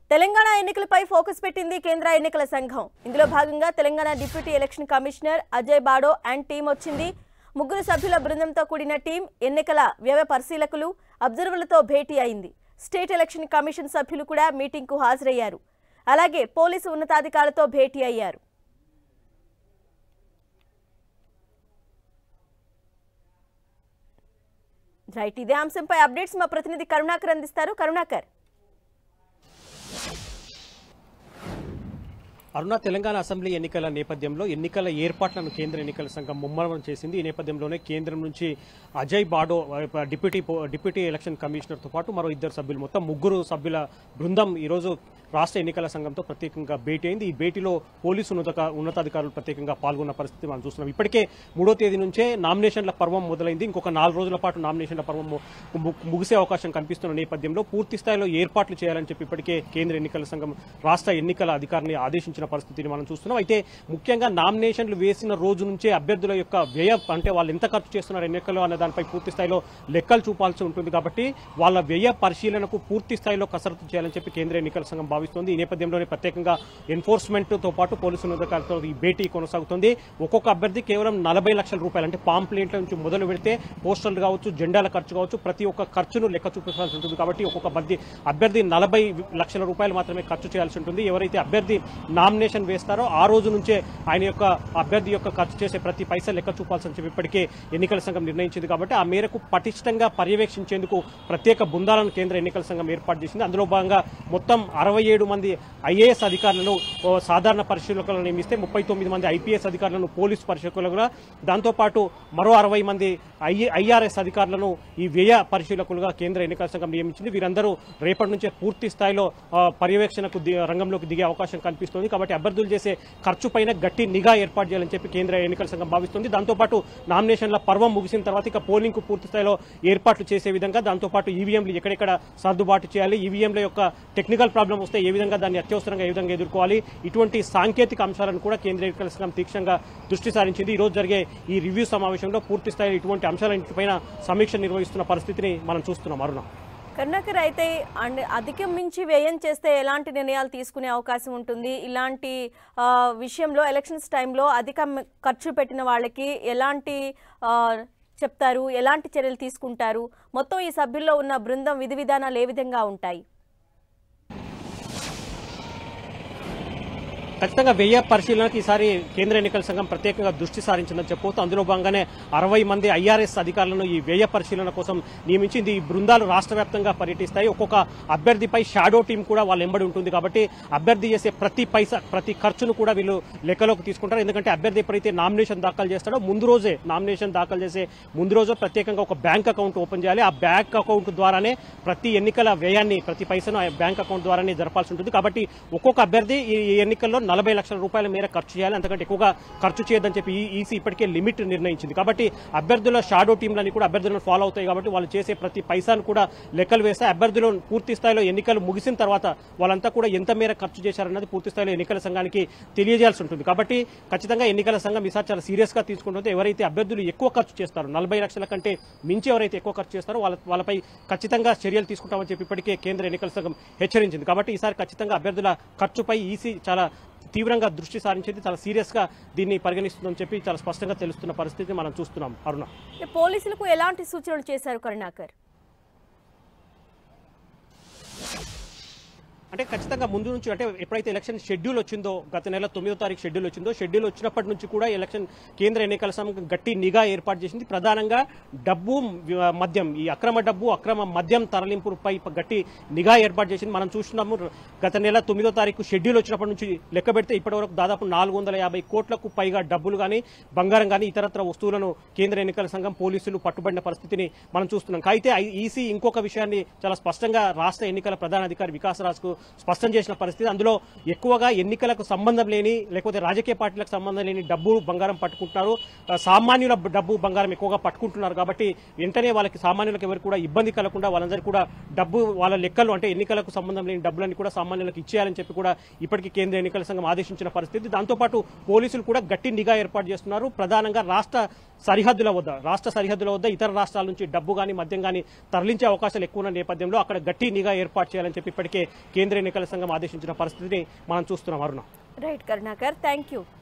తెలంగాణ ఎన్నికలపై ఫోకస్ పెట్టింది కేంద్ర ఎన్నికల సంఘం ఇందులో భాగంగా Telangana deputy election commissioner Ajay Bado and team వచ్చింది ముగ్గురు సభ్యుల బృందంతో కూడిన టీం ఎన్నికల వ్యయ పరిశీలకులు అబ్జర్వర్లతో భేటీ అయింది స్టేట్ ఎలక్షన్ కమిషన్ సభ్యులు కూడా మీటింగ్కు హాజరయ్యారు అలాగే పోలీసు ఉన్నతాధికారులతో భేటీ అయ్యారు రైట్ ఇదే అంశంపై అప్డేట్స్ మా ప్రతినిధి కరుణాకర్ అందిస్తారు కరుణాకర్ అరుణ తెలంగాణ అసెంబ్లీ ఎన్నికల నేపథ్యంలో ఎన్నికల ఏర్పాట్లను కేంద్ర ఎన్నికల సంఘం ముమ్మరం చేసింది ఈ నేపథ్యంలోనే కేంద్రం నుంచి అజయ్ బాడో ఆ, డిప్యూటీ పో- డిప్యూటీ ఎలక్షన్ కమిషనర్తో పాటు మరో ఇద్దరు సభ్యులు మొత్తం ముగ్గురు సభ్యుల బృందం ఈరోజు రాష్ట్ర ఎన్నికల సంఘంతో ప్రత్యేకంగా భేటీ అయింది ఈ భేటీలో పోలీసు ఉన్నత ఉన్నతాధికారులు ప్రత్యేకంగా పాల్గొన్న పరిస్థితి మనం చూస్తున్నాం ఇప్పటికే మూడో తేదీ నుంచే నామినేషన్ల పర్వం మొదలైంది ఇంకొక నాలుగు రోజుల పాటు నామినేషన్ల పర్వం ము- ము- ముగిసే అవకాశం కనిపిస్తున్న నేపథ్యంలో పూర్తి స్థాయిలో ఏర్పాట్లు చేయాలని చెప్పి ఇప్పటికే కేంద్ర ఎన్నికల సంఘం రాష్ట్ర ఎన్నికల అధికారిని ఆదేశించిన పరిస్థితిని మనం చూస్తున్నాం అయితే ముఖ్యంగా నామినేషన్లు వేసిన రోజు నుంచే అభ్యర్థుల యొక్క వ్యయ అంటే వాళ్ళు ఎంత ఖర్చు చేస్తున్నారు ఎన్నికల్లో అనే దానిపై పూర్తి స్థాయిలో లెక్కలు చూపాల్సి ఉంటుంది కాబట్టి వాళ్ళ వ్యయ పరిశీలనకు పూర్తి స్థాయిలో కసరత్తు చేయాలని చెప్పి కేంద్ర ఎన్నికల సంఘం భావిస్తోంది ఈ నేపథ్యంలోనే ప్రత్యేకంగా ఎన్ఫోర్స్మెంట్ తో పాటు పోలీసు ఉన్నతాధికారులతో ఈ భేటీ కొనసాగుతుంది ఒక్కొక్క అభ్యర్థి కేవలం నలభై లక్షల రూపాయలు అంటే పాంప్లెంట్ల నుంచి మొదలు పెడితే పోస్టర్లు కావచ్చు జెండాల ఖర్చు కావచ్చు ప్రతి ఒక్క ఖర్చును లెక్క చూపించాల్సి ఉంటుంది కాబట్టి ఒక్కొక్క అభ్యర్థి అభ్యర్థి నలభై లక్షల రూపాయలు మాత్రమే ఖర్చు చేయాల్సి ఉంటుంది ఎవరైతే అభ్యర్థి నామినేషన్ వేస్తారో ఆ రోజు నుంచే ఆయన యొక్క అభ్యర్థి యొక్క ఖర్చు చేసే ప్రతి పైసా లెక్క చూపాల్సి చెప్పి ఇప్పటికే ఎన్నికల సంఘం నిర్ణయించింది కాబట్టి ఆ మేరకు పటిష్టంగా పర్యవేక్షించేందుకు ప్రత్యేక బృందాలను కేంద్ర ఎన్నికల సంఘం ఏర్పాటు చేసింది అందులో భాగంగా మొత్తం అరవై ఏడు మంది ఐఏఎస్ అధికారులను ఓ సాధారణ పరిశీలకులను నియమిస్తే ముప్పై తొమ్మిది మంది ఐపీఎస్ అధికారులను పోలీసు పరిశీలకులుగా దాంతోపాటు మరో అరవై మంది ఐఆర్ఎస్ అధికారులను ఈ వ్యయ పరిశీలకులుగా కేంద్ర ఎన్నికల సంఘం నియమించింది వీరందరూ రేపటి నుంచే పూర్తి స్థాయిలో ఆ, పర్యవేక్షణకు ది- రంగంలోకి దిగే అవకాశం కనిపిస్తోంది కాబట్టి అభ్యర్థులు చేసే ఖర్చు పైన గట్టి నిఘా ఏర్పాటు చేయాలని చెప్పి కేంద్ర ఎన్నికల సంఘం భావిస్తుంది దాంతోపాటు నామినేషన్ల పర్వం ముగిసిన తర్వాత ఇక పోలింగ్ కు పూర్తి స్థాయిలో ఏర్పాట్లు చేసే విధంగా దాంతోపాటు ఈవీఎంలు ఎక్కడెక్కడ సర్దుబాటు చేయాలి ఈవీఎంల యొక్క టెక్నికల్ ప్రాబ్లం వస్తే ఏ విధంగా దాన్ని అత్యవసరంగా ఏ విధంగా ఎదుర్కోవాలి ఇటువంటి సాంకేతిక అంశాలను కూడా కేంద్ర ఎన్నికల సంఘం తీక్షంగా దృష్టి సారించింది ఈ రోజు జరిగే ఈ రివ్యూ సమావేశంలో పూర్తి స్థాయిలో ఇటువంటి అంశాలన్నింటిపైన సమీక్ష నిర్వహిస్తున్న పరిస్థితిని మనం చూస్తున్నాం అరుణ కరుణాకర్ అయితే అండ్ అధికం మించి వ్యయం చేస్తే ఎలాంటి నిర్ణయాలు తీసుకునే అవకాశం ఉంటుంది ఇలాంటి ఆ, విషయంలో ఎలక్షన్స్ టైంలో అధిక మ- ఖర్చు పెట్టిన వాళ్ళకి ఎలాంటి ఆ, చెప్తారు ఎలాంటి చర్యలు తీసుకుంటారు మొత్తం ఈ సభ్యుల్లో ఉన్న బృందం విధి విధానాలు ఏ విధంగా ఉంటాయి ఖచ్చితంగా వ్యయ పరిశీలనకు ఈసారి కేంద్ర ఎన్నికల సంఘం ప్రత్యేకంగా దృష్టి సారించిందని చెప్పవచ్చు అందులో భాగంగానే అరవై మంది ఐఆర్ఎస్ అధికారులను ఈ వ్యయ పరిశీలన కోసం నియమించింది ఈ బృందాలు రాష్ట్ర వ్యాప్తంగా పర్యటిస్తాయి ఒక్కొక్క అభ్యర్థిపై షాడో టీం కూడా వాళ్ళ ఎంబడి ఉంటుంది కాబట్టి అభ్యర్థి చేసే ప్రతి పైసా ప్రతి ఖర్చును కూడా వీళ్ళు లెక్కలోకి తీసుకుంటారు ఎందుకంటే అభ్యర్థి ఎప్పుడైతే నామినేషన్ దాఖలు చేస్తాడో ముందు రోజే నామినేషన్ దాఖలు చేసే ముందు రోజు ప్రత్యేకంగా ఒక బ్యాంక్ అకౌంట్ ఓపెన్ చేయాలి ఆ బ్యాంక్ అకౌంట్ ద్వారానే ప్రతి ఎన్నికల వ్యయాన్ని ప్రతి పైసను ఆ బ్యాంక్ అకౌంట్ ద్వారానే జరపాల్సి ఉంటుంది కాబట్టి ఒక్కొక్క అభ్యర్థి ఈ ఈ ఎన్నికల్లో నలభై లక్షల రూపాయల మేర ఖర్చు చేయాలి అంతకంటే ఎక్కువగా ఖర్చు చేయొద్దని చెప్పి ఈ- ఈసీ ఇప్పటికే లిమిట్ నిర్ణయించింది కాబట్టి అభ్యర్థుల షాడో టీంలని కూడా అభ్యర్థులను ఫాలో అవుతాయి కాబట్టి వాళ్ళు చేసే ప్రతి పైసాను కూడా లెక్కలు వేస్తే అభ్యర్థులు పూర్తి స్థాయిలో ఎన్నికలు ముగిసిన తర్వాత వాళ్ళంతా కూడా ఎంత మేర ఖర్చు చేశారన్నది పూర్తి స్థాయిలో ఎన్నికల సంఘానికి తెలియజేయాల్సి ఉంటుంది కాబట్టి ఖచ్చితంగా ఎన్నికల సంఘం ఈసారి చాలా సీరియస్ గా తీసుకుంటుంది ఎవరైతే అభ్యర్థులు ఎక్కువ ఖర్చు చేస్తారో నలభై లక్షల కంటే మించి ఎవరైతే ఎక్కువ ఖర్చు చేస్తారో వాళ్ళ వాళ్ళపై ఖచ్చితంగా చర్యలు తీసుకుంటామని చెప్పి ఇప్పటికే కేంద్ర ఎన్నికల సంఘం హెచ్చరించింది కాబట్టి ఈసారి ఖచ్చితంగా అభ్యర్థుల ఖర్చుపై ఈసీ చాలా తీవ్రంగా దృష్టి సారించింది చాలా సీరియస్ గా దీన్ని పరిగణిస్తుందని చెప్పి చాలా స్పష్టంగా తెలుస్తున్న పరిస్థితిని మనం చూస్తున్నాం అరుణ పోలీసులకు ఎలాంటి సూచనలు చేశారు కరుణాకర్ అంటే ఖచ్చితంగా ముందు నుంచి అంటే ఎప్పుడైతే ఎలక్షన్ షెడ్యూల్ వచ్చిందో గత నెల తొమ్మిదో తారీఖు షెడ్యూల్ వచ్చిందో షెడ్యూల్ వచ్చినప్పటి నుంచి కూడా ఎలక్షన్ కేంద్ర ఎన్నికల సంఘం గట్టి నిఘా ఏర్పాటు చేసింది ప్రధానంగా డబ్బు వ- మద్యం ఈ అక్రమ డబ్బు అక్రమ మద్యం తరలింపుపై గట్టి నిఘా ఏర్పాటు చేసింది మనం చూస్తున్నాము గత నెల తొమ్మిదో తారీఖు షెడ్యూల్ వచ్చినప్పటి నుంచి లెక్క పెడితే ఇప్పటి వరకు దాదాపు నాలుగు వందల యాభై కోట్లకు పైగా డబ్బులు కానీ బంగారం కానీ ఇతరత్ర వస్తువులను కేంద్ర ఎన్నికల సంఘం పోలీసులు పట్టుబడిన పరిస్థితిని మనం చూస్తున్నాం అయితే ఐ- ఈసీ ఇంకొక విషయాన్ని చాలా స్పష్టంగా రాష్ట్ర ఎన్నికల ప్రధాన అధికారి వికాస్ రాజ్కు స్పష్టం చేసిన పరిస్థితి అందులో ఎక్కువగా ఎన్నికలకు సంబంధం లేని లేకపోతే రాజకీయ పార్టీలకు సంబంధం లేని డబ్బు బంగారం పట్టుకుంటున్నారు ఆ, సామాన్యుల డబ్బు బంగారం ఎక్కువగా పట్టుకుంటున్నారు కాబట్టి వెంటనే వాళ్ళకి సామాన్యులకు ఎవరికి కూడా ఇబ్బంది కలగకుండా వాళ్ళందరికీ కూడా డబ్బు వాళ్ళ లెక్కలు అంటే ఎన్నికలకు సంబంధం లేని డబ్బులన్నీ కూడా సామాన్యులకు ఇచ్చేయాలని చెప్పి కూడా ఇప్పటికీ కేంద్ర ఎన్నికల సంఘం ఆదేశించిన పరిస్థితి దాంతోపాటు పోలీసులు కూడా గట్టి నిఘా ఏర్పాటు చేస్తున్నారు ప్రధానంగా రాష్ట్ర సరిహద్దుల వద్ద రాష్ట్ర సరిహద్దుల వద్ద ఇతర రాష్ట్రాల నుంచి డబ్బు కానీ మద్యం కానీ తరలించే అవకాశాలు ఎక్కువ ఉన్న నేపథ్యంలో అక్కడ గట్టి నిఘా ఏర్పాటు చేయాలని చెప్పి ఇప్పటికే కేంద్ర కేంద్ర ఎన్నికల సంఘం ఆదేశించిన పరిస్థితిని మనం చూస్తున్నాం Aruna right Karunakar thank you